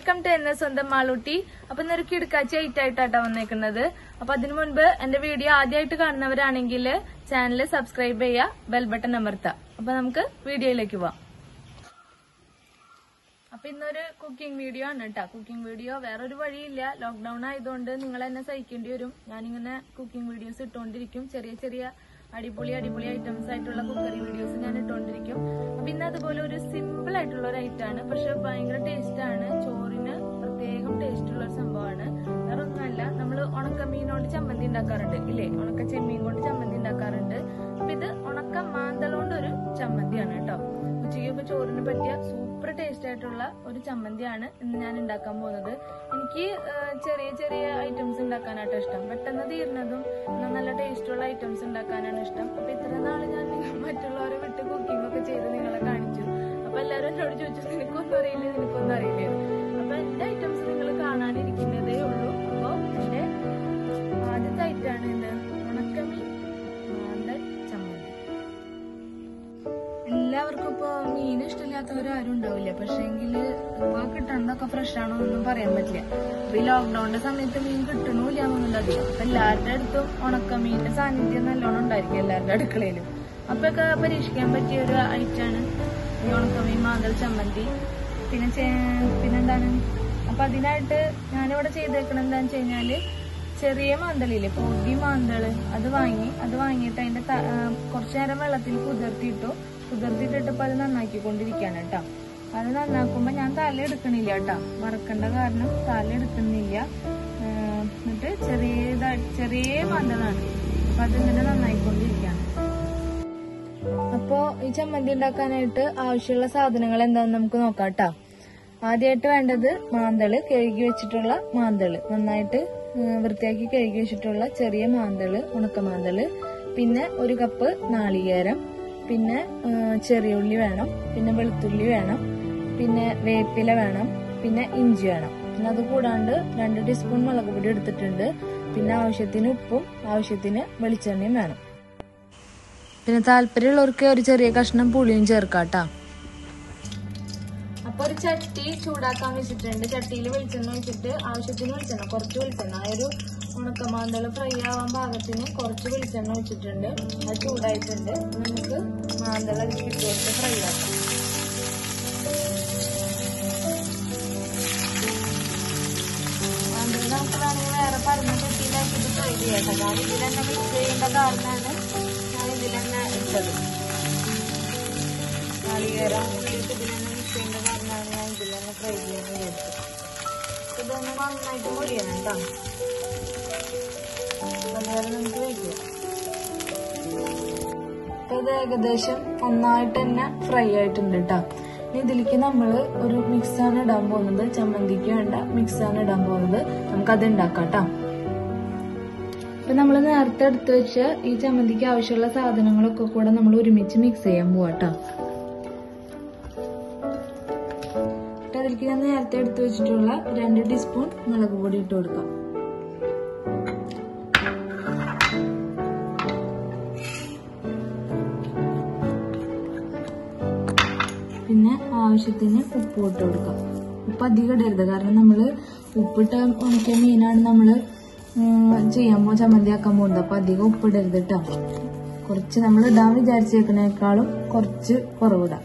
Welcome to എന്നെ സ്വന്തം മാളൂട്ടി അപ്പൊ ഇന്നൊരു കിടക്കാച്ചി ആയിട്ടായിട്ടാ വന്നേക്കുന്നത് അപ്പൊ അതിനു മുൻപ് എന്റെ വീഡിയോ ആദ്യമായിട്ട് കാണുന്നവരാണെങ്കിൽ ചാനൽ സബ്സ്ക്രൈബ് ചെയ്യുക ബെൽ ബട്ടൺ അമർത്താം അപ്പൊ നമുക്ക് വീഡിയോയിലേക്ക് പോവാം അപ്പൊ ഇന്നൊരു കുക്കിംഗ് വീഡിയോ ആണ് കേട്ടോ കുക്കിംഗ് വീഡിയോ വേറൊരു വഴിയില്ല ലോക്ക്ഡൌൺ ആയതുകൊണ്ട് നിങ്ങൾ എന്നെ സഹിക്കേണ്ടി വരും ഞാനിങ്ങനെ കുക്കിംഗ് വീഡിയോസ് ഇട്ടുകൊണ്ടിരിക്കും ചെറിയ ചെറിയ അടിപൊളി അടിപൊളി ഐറ്റംസ് ആയിട്ടുള്ള കുക്കറി വീഡിയോസ് ഞാൻ ഇട്ടുകൊണ്ടിരിക്കും അപ്പൊ ഇന്ന് അതുപോലെ ഒരു സിമ്പിൾ ആയിട്ടുള്ള ഒരു ഐറ്റം ആണ് പക്ഷെ ഭയങ്കര ടേസ്റ്റ് ആണ് ചോറിന് പ്രത്യേകം ടേസ്റ്റ് ഉള്ള ഒരു സംഭവമാണ് വേറെ ഒന്നുമല്ല നമ്മൾ ഉണക്കമീനോട് ചമ്മന്തി ഉണ്ടാക്കാറുണ്ട് ഇല്ലേ ഉണക്ക ചെമ്മീൻ കൊണ്ട് ചമ്മന്തി ഉണ്ടാക്കാറുണ്ട് അപ്പൊ ഇത് ഉണക്ക മാന്തൾ കൊണ്ട് ഒരു ചമ്മന്തിയാണ് കേട്ടോ ഉച്ചയ്ക്കൊക്കെ ചോറിന് പറ്റിയ സൂപ്പർ ടേസ്റ്റ് ആയിട്ടുള്ള ഒരു ചമ്മന്തിയാണ് ഇന്ന് ഞാൻ ഉണ്ടാക്കാൻ പോകുന്നത് എനിക്ക് ആ, ചെറിയ ചെറിയ ഐറ്റംസ് ഉണ്ടാക്കാനായിട്ട് ഇഷ്ടം പെട്ടെന്ന് തീരുന്നതും എന്നാൽ നല്ല ടേസ്റ്റുള്ള ഐറ്റംസ് ഉണ്ടാക്കാനാണ് ഇഷ്ടം അപ്പൊ ഇത്ര നാള് ഞാൻ നിങ്ങൾ മറ്റുള്ളവരെ വിട്ട് കുക്കിംഗ് ഒക്കെ ചെയ്ത് നിങ്ങളെ കാണിച്ചു അപ്പൊ എല്ലാവരും എന്നോട് ചോദിച്ചു നിനക്കൊന്നും അറിയില്ല നിനക്കൊന്നും അറിയില്ല അപ്പൊ എന്റെ ഐറ്റംസ് നിങ്ങൾ കാണാനിരിക്കുന്നതേ ഉള്ളൂ അപ്പൊ എന്റെ ആദ്യത്തെ ഐറ്റാണ് ഇത് ഉണക്കമീൻ മാന്തൽ ചമ്മന്തി എല്ലാവർക്കും ഇപ്പൊ മീൻ ഇഷ്ടമില്ലാത്തവരാരും ഉണ്ടാവില്ല പക്ഷെ എങ്കില് ഇപ്പൊ കിട്ടണതൊക്കെ ഫ്രഷ് ആണോ ഒന്നും പറയാൻ പറ്റില്ല അപ്പൊ ഈ ലോക്ക്ഡൌണിന്റെ സമയത്ത് മീൻ കിട്ടണില്ല എന്നുള്ളത് അധികം അപ്പൊ എല്ലാവരുടെ അടുത്തും ഉണക്കമീനിന്റെ സാന്നിധ്യം നല്ലോണം ഉണ്ടായിരിക്കും എല്ലാവരുടെ അടുക്കളയിലും അപ്പൊക്കെ പരീക്ഷിക്കാൻ പറ്റിയ ഒരു ഐറ്റാണ് ഈ ഉണക്കമീൻ മാന്തൽ ചമ്മന്തി പിന്നെ ചേ- പിന്നെന്താണ് അപ്പൊ അതിനായിട്ട് ഞാനിവിടെ ചെയ്തേക്കണത് എന്താന്ന് വെച്ച് കഴിഞ്ഞാല് ചെറിയ മാന്തളില്ലേ പൊടി മാന്തള് അത് വാങ്ങി അത് വാങ്ങിയിട്ട് അതിന്റെ ത- ആ, കുറച്ചു നേരം വെള്ളത്തിൽ കുതിർത്തിയിട്ടു കുതിർത്തിട്ടിട്ട് ഇപ്പൊ അത് നന്നാക്കിക്കൊണ്ടിരിക്കാണ് കേട്ടോ അത് നന്നാക്കുമ്പോ ഞാൻ തല എടുക്കണില്ല കേട്ടോ മറക്കേണ്ട കാരണം തല എടുക്കുന്നില്ല ആ, എന്നിട്ട് ചെറിയ ചെറിയ മാന്തളാണ് അപ്പൊ അതിങ്ങനെ നന്നായിക്കൊണ്ടിരിക്കാണ് അപ്പോ ഈ ചമ്മന്തി ഉണ്ടാക്കാനായിട്ട് ആവശ്യമുള്ള സാധനങ്ങൾ എന്താണെന്ന് നമുക്ക് നോക്കാം കേട്ടോ ആദ്യമായിട്ട് വേണ്ടത് മാന്തള് കഴുകി വെച്ചിട്ടുള്ള മാന്തള് നന്നായിട്ട് ഉം, വൃത്തിയാക്കി കഴുകി വെച്ചിട്ടുള്ള ചെറിയ മാന്തള് ഉണക്കമാന്തള് പിന്നെ ഒരു കപ്പ് നാളികേരം പിന്നെ ഉം, ചെറിയ ഉള്ളി വേണം പിന്നെ വെളുത്തുള്ളി വേണം പിന്നെ വേപ്പില വേണം പിന്നെ ഇഞ്ചി വേണം പിന്നെ അത് കൂടാണ്ട് രണ്ട് ടീസ്പൂൺ മുളക് പൊടി എടുത്തിട്ടുണ്ട് പിന്നെ ആവശ്യത്തിന് ഉപ്പും ആവശ്യത്തിന് വെളിച്ചെണ്ണയും വേണം പിന്നെ താല്പര്യമുള്ളവർക്ക് ഒരു ചെറിയ കഷ്ണം പുളിയും ചേർക്കാം ട്ടാ. അപ്പൊ ഒരു ചട്ടി ചൂടാക്കാൻ വെച്ചിട്ടുണ്ട് ചട്ടിയിൽ വെളിച്ചെണ്ണ ഒഴിച്ചിട്ട് ആവശ്യത്തിന് വെളിച്ചെണ്ണ കുറച്ച് വെളിച്ചെണ്ണ ആ ഒരു ഉണക്കമാന്തള് ഫ്രൈ ആവാൻ പാകത്തിന് കുറച്ച് വെളിച്ചെണ്ണ ഒഴിച്ചിട്ടുണ്ട് അത് ചൂടായിട്ടുണ്ട് നമുക്ക് മാന്തള ഇട്ട് കൊടുത്ത് ഫ്രൈ ആക്കാം മാന്തള നമുക്ക് വേണമെങ്കിൽ വേറെ പറഞ്ഞ ചട്ടിയിലാക്കിയിട്ട് ഫ്രൈ ചെയ്യാം ട്ടോ. ഞാൻ ഇതിൽ തന്നെ മിക്സ് ചെയ്യേണ്ട കാരണമാണ് ഞാൻ ഇതിൽ തന്നെ ഇട്ടത് നാളികേരം ഉള്ളിയിട്ട് ഇതിൽ തന്നെ മിക്സ് ചെയ്യേണ്ട കാരണമാണ് ഞാൻ ഇതിൽ തന്നെ ഫ്രൈ ചെയ്യാൻ വിചാരിച്ചത് ഇതൊന്ന് നന്നായിട്ട് പൊടിയണം കേട്ടോ അതുപോലെ നമുക്ക് വയ്ക്കുക ഇത് ഏകദേശം നന്നായിട്ട് തന്നെ ഫ്രൈ ആയിട്ടുണ്ട് കേട്ടോ ഇനി ഇതിലേക്ക് നമ്മൾ ഒരു മിക്സാണ് ഇടാൻ പോകുന്നത് ചമ്മന്തിക്ക് വേണ്ട മിക്സാണ് ഇടാൻ പോകുന്നത് നമുക്കത് ഉണ്ടാക്കാം കേട്ടോ ഇപ്പൊ നമ്മൾ നേരത്തെ എടുത്തു വെച്ച ഈ ചമ്മന്തിക്ക് ആവശ്യമുള്ള സാധനങ്ങളൊക്കെ കൂടെ നമ്മൾ ഒരുമിച്ച് മിക്സ് ചെയ്യാൻ പോവാട്ടോ എന്നിട്ട് അതിലേക്ക് ഞാൻ നേരത്തെ എടുത്തു വെച്ചിട്ടുള്ള രണ്ട് ടീസ്പൂൺ മുളക് പൊടി ഇട്ട് കൊടുക്കാം പിന്നെ ആവശ്യത്തിന് ഉപ്പ് ഇട്ട് കൊടുക്കാം ഉപ്പ് അധികം ഇടരുത് കാരണം നമ്മൾ ഉപ്പിട്ട ഉണക്കിയ മീനാണ് നമ്മൾ ചെയ്യാൻ പോ ചമ്മന്തി ആക്കാൻ പോകുന്നത് അപ്പൊ അധികം ഉപ്പിടരുത് കേട്ടോ കുറച്ച് നമ്മൾ ഇടാൻ വിചാരിച്ചേക്കണേക്കാളും കുറച്ച് കുറവിടാം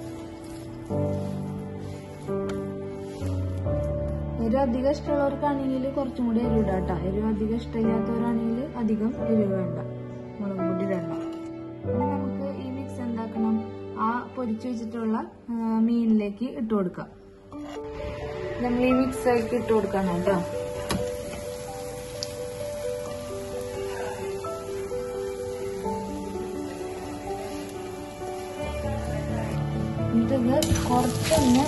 എരിവ് അധികം ഇഷ്ടമുള്ളവർക്കാണെങ്കിൽ കുറച്ചും കൂടി എരിവ് ഇടാം കേട്ടോ എരിവ് അധികം ഇഷ്ടമില്ലാത്തവരാണെങ്കിൽ അധികം എരിവ് വേണ്ട മുളക് പൊടി വേണ്ട ഇനി നമുക്ക് ഈ മിക്സ് എന്താക്കണം ആ പൊരിച്ചു വെച്ചിട്ടുള്ള ആ, മീനിലേക്ക് ഇട്ട് കൊടുക്കാം നമ്മൾ ഈ മിക്സ് ആക്കി ഇട്ട് കൊടുക്കണം കേട്ടോ എന്നിട്ടിത് കുറച്ചൊന്ന്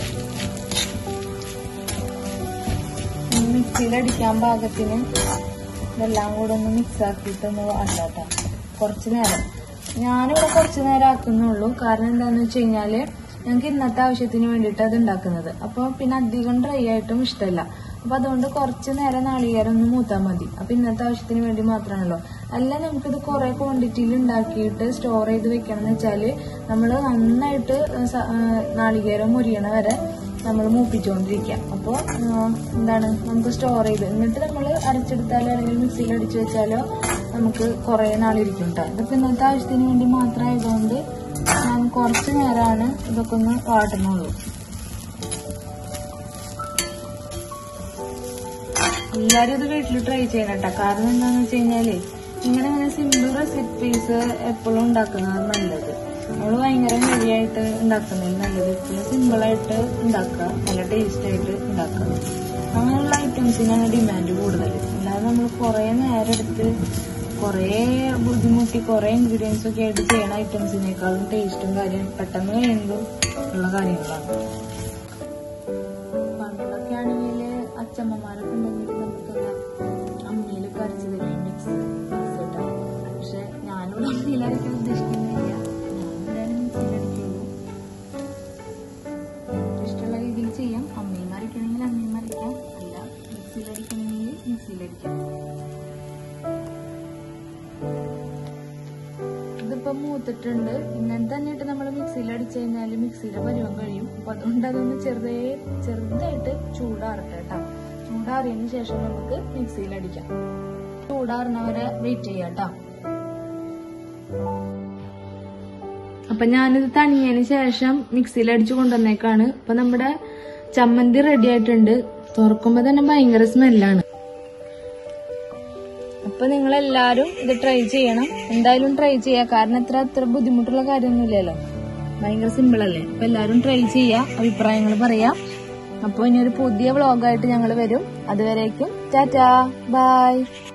മിക്സിയിലടിക്കാൻ പാകത്തിന് ഇതെല്ലാം കൂടെ ഒന്ന് മിക്സ് ആക്കിയിട്ടൊന്ന് ഉണ്ടാക്കാം കുറച്ച് നേരം ഞാനിവിടെ കുറച്ച് നേരം ആക്കുന്നുള്ളൂ കാരണം എന്താന്ന് വെച്ച് കഴിഞ്ഞാല് ഞങ്ങൾക്ക് ഇന്നത്തെ ആവശ്യത്തിന് വേണ്ടിയിട്ട് അത് ഉണ്ടാക്കുന്നത് അപ്പോൾ പിന്നെ അധികം ഡ്രൈ ആയിട്ടും ഇഷ്ടമല്ല അപ്പൊ അതുകൊണ്ട് കുറച്ച് നേരം നാളികേരം ഒന്ന് മൂത്താൽ മതി അപ്പൊ ഇന്നത്തെ ആവശ്യത്തിന് വേണ്ടി മാത്രമാണല്ലോ അല്ല നമുക്കിത് കുറെ ക്വാണ്ടിറ്റിയിൽ ഉണ്ടാക്കിയിട്ട് സ്റ്റോർ ചെയ്ത് വെക്കണം എന്ന് വെച്ചാല് നമ്മൾ നന്നായിട്ട് സ- ആ, നാളികേരം മുരിയണ വരെ നമ്മൾ മൂപ്പിച്ചുകൊണ്ടിരിക്കുക അപ്പോൾ എന്താണ് നമുക്ക് സ്റ്റോർ ചെയ്ത് എന്നിട്ട് നമ്മൾ അരച്ചെടുത്താലോ അല്ലെങ്കിൽ മിക്സിയിൽ അടിച്ചു വെച്ചാലോ നമുക്ക് കുറേ നാളിരിക്കും കേട്ടോ ഇതിപ്പോൾ ഇന്നത്തെ ആവശ്യത്തിന് വേണ്ടി മാത്രമായതുകൊണ്ട് ഞാൻ കുറച്ച് നേരമാണ് ഇതൊക്കെ ഒന്ന് വാട്ടുന്നുള്ളൂ എല്ലാരും ഇത് വീട്ടിൽ ട്രൈ ചെയ്യണം കേട്ടോ കാരണം എന്താന്ന് വെച്ച് കഴിഞ്ഞാല് ഇങ്ങനെ ഇങ്ങനെ സിമ്പിൾ റെസിപ്പീസ് എപ്പോഴും ഉണ്ടാക്കുന്നതാണ് നല്ലത് നമ്മൾ ഭയങ്കര ഹെവി ആയിട്ട് ഉണ്ടാക്കുന്നതിന് നല്ലത് എപ്പോഴും സിമ്പിൾ ആയിട്ട് ഉണ്ടാക്കുക നല്ല ടേസ്റ്റ് ആയിട്ട് ഉണ്ടാക്കുക അങ്ങനെയുള്ള ഐറ്റംസിനാണ് ഡിമാൻഡ് കൂടുതൽ അല്ലാതെ നമ്മൾ കുറേ നേരം എടുത്ത് കുറേ ബുദ്ധിമുട്ടി കുറേ ഇൻഗ്രീഡിയൻസ് ഒക്കെ ആയിട്ട് ചെയ്യുന്ന ഐറ്റംസിനേക്കാളും ടേസ്റ്റും കാര്യം പെട്ടെന്ന് കഴിയുമ്പോൾ ഉള്ള കാര്യങ്ങളാണ് പണ്ടൊക്കെ ആണെങ്കിൽ അച്ഛമ്മമാരൊക്കെ ഉണ്ടെങ്കിൽ നമുക്ക് അമ്മയിൽ കരച്ച് തരും മിക്സ് മിക്സ് ഇട്ടാ പക്ഷെ ഞാനിവിടെ അമ്മയിൽ അരയ്ക്കാൻ ഉദ്ദേശിക്കുന്നില്ല ഞാൻ മിക്സിയിൽ അടിക്കുള്ളൂ ഇഷ്ടമുള്ള രീതിയിൽ ചെയ്യാം അമ്മയും അരയ്ക്കണമെങ്കിൽ അമ്മയും അരയ്ക്കാം അല്ല മിക്സിയിൽ അടിക്കണമെങ്കിൽ മിക്സിയിൽ അടിക്കാം ഇതിപ്പോ മൂത്തിട്ടുണ്ട് ഇങ്ങനെ തന്നെയായിട്ട് നമ്മൾ മിക്സിയിൽ അടിച്ചു കഴിഞ്ഞാൽ മിക്സിയുടെ പരുവം കഴിയും അപ്പൊ അതുകൊണ്ട് അതൊന്ന് ചെറുതേ ചെറുതായിട്ട് ചൂടാറട്ടെ കേട്ടോ ചൂടാറിയതിനു ശേഷം നമുക്ക് മിക്സിയിൽ അടിക്കാം ചൂടാറുന്നവരെ വെയിറ്റ് ചെയ്യാം കേട്ടോ അപ്പൊ ഞാനിത് തണിയതിന് ശേഷം മിക്സിയിൽ അടിച്ചു കൊണ്ടുവന്നേക്കാണ് അപ്പൊ നമ്മുടെ ചമ്മന്തി റെഡി ആയിട്ടുണ്ട് തുറക്കുമ്പോ തന്നെ ഭയങ്കര സ്മെല്ലാണ് അപ്പൊ നിങ്ങൾ എല്ലാരും ഇത് ട്രൈ ചെയ്യണം എന്തായാലും ട്രൈ ചെയ്യാം കാരണം ഇത്ര അത്ര ബുദ്ധിമുട്ടുള്ള കാര്യമൊന്നുമില്ലല്ലോ ഭയങ്കര സിമ്പിൾ അല്ലേ അപ്പൊ എല്ലാരും ട്രൈ ചെയ്യാ അഭിപ്രായങ്ങൾ പറയാം അപ്പൊ ഇനി ഒരു പുതിയ വ്ളോഗായിട്ട് ഞങ്ങൾ വരും അതുവരേക്കും ടാറ്റാ ബൈ